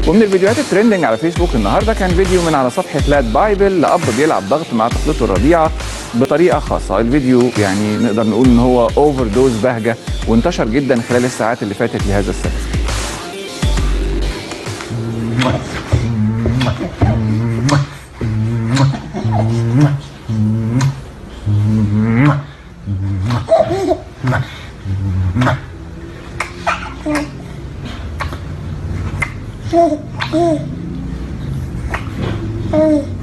ومن الفيديوهات الترندنج على فيسبوك النهارده كان فيديو من على صفحه لاد بايبل لاب بيلعب ضغط مع طفلته الرضيعه بطريقه خاصه الفيديو يعني نقدر نقول ان هو اوفر دوز بهجه وانتشر جدا خلال الساعات اللي فاتت لهذا السبب Mm.